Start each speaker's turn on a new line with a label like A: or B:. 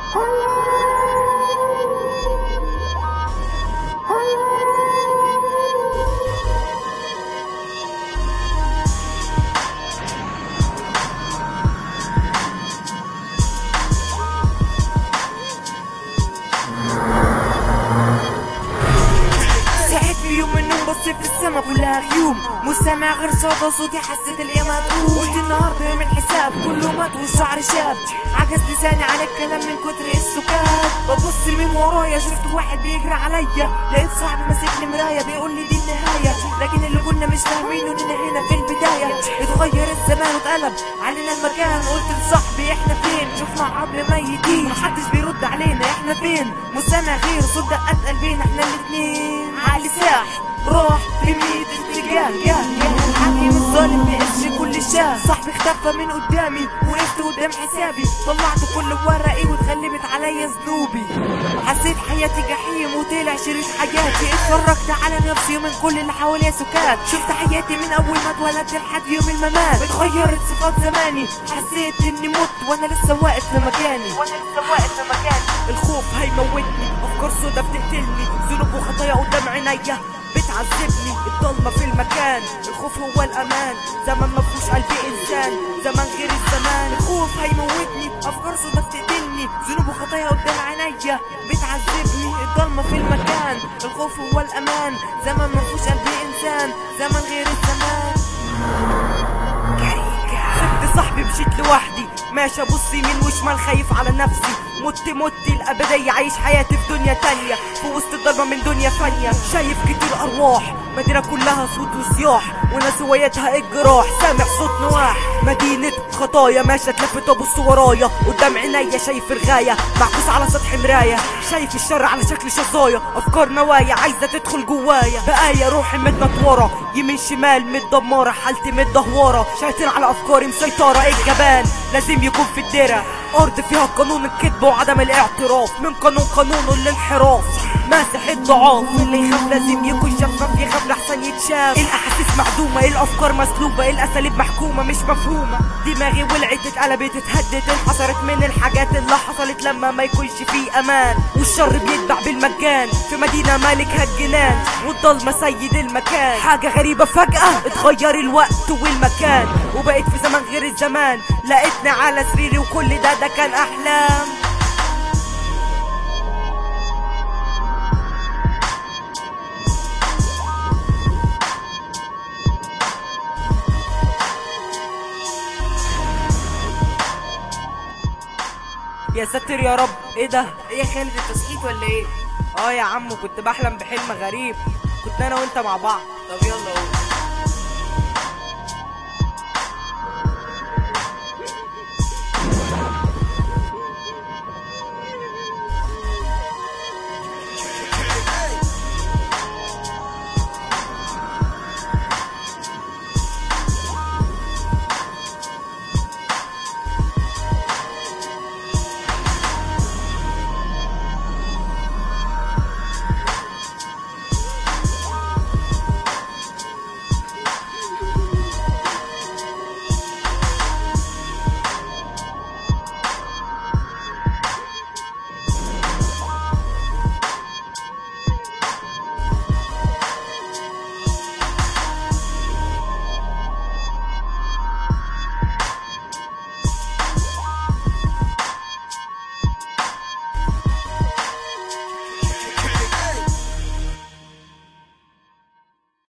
A: صحيت في يوم من النوم بصيت في السما كلها غيوم مش سامع غير صوت صوتي حسيت الايام هتقوم قلت النهارده يوم الحساب كله مات والشعر شاب عجز لساني على الكلام من كتر السكات ببص من ورايا شفت واحد بيجري عليا لقيت صاحبي ماسك لي مرايه بيقول لي دي النهايه لكن اللي كنا مش فاهمينه اننا هنا في البدايه اتغير الزمان واتقلب علينا المكان قلت لصاحبي احنا فين شفنا عبر ميتين محدش بيرد علينا احنا فين مش سامع غير صوت دقات قلبينا احنا الاتنين عقلي ساح راح بميت اتجاه جاه جاه الحكيم الظالم بيقش كل شاه صاحبي اختفى من قدامي وقفت قدام حسابي طلعت كل ورقي واتغلبت عليا ذنوبي حسيت حياتي جحيم وطلع شريط حياتي اتفرجت على نفسي من كل اللي حواليا سكات شفت حياتي من اول ما اتولدت لحد يوم الممات اتغيرت صفات زماني حسيت اني مت وانا لسه واقف في مكاني وانا لسه واقف في مكاني الخوف هيموتني افكار سودا بتقتلني ذنوب وخطايا قدام عينيا بتعذبني الضلمة في المكان الخوف هو الأمان زمن ما فيهوش قلب إنسان زمن غير الزمان الخوف هيموتني أفكار سودا بتقتلني ذنوب وخطايا قدام عينيا بتعذبني الضلمة في المكان الخوف هو الأمان زمن ما فيهوش قلب إنسان زمن غير الزمان سبت صاحبي مشيت لوحدي ماشي ابص يمين وشمال خايف على نفسي مت مت الابدية عايش حياتي في دنيا تانية في وسط الضلمة من دنيا فانية شايف كتير ارواح مدينة كلها صوت وصياح وناس هوايتها الجراح سامع صوت نواح مدينة خطايا ماشية اتلفت وابص ورايا قدام عينيا شايف الغاية معكوس على سطح مراية شايف الشر على شكل شظايا افكار نوايا عايزة تدخل جوايا بقايا روحي متنطورة يمين شمال متدمرة حالتي متدهورة شايطين على افكاري مسيطرة الجبان لازم يكون في الدرع ارض فيها قانون الكذب وعدم الاعتراف من قانون قانون الانحراف ماسح الضعاف اللي يخاف لازم يكون شفاف يخاف لحسن يتشاف الاحاسيس معدومه الافكار مسلوبه الاساليب محكومه مش مفهومه دماغي ولعت اتقلبت اتهدت انحصرت من الحاجات اللي حصلت لما ما يكونش فيه امان والشر بيتباع بالمجان في مدينه مالكها الجنان والضلمه سيد المكان حاجه غريبه فجاه اتغير الوقت والمكان وبقيت في زمن غير الزمان لقيتني على سريري وكل ده ده كان احلام يا ساتر يا رب ايه ده ايه يا خالد انت صحيت ولا ايه اه يا عم كنت بحلم بحلم غريب كنت انا وانت مع بعض طب يلا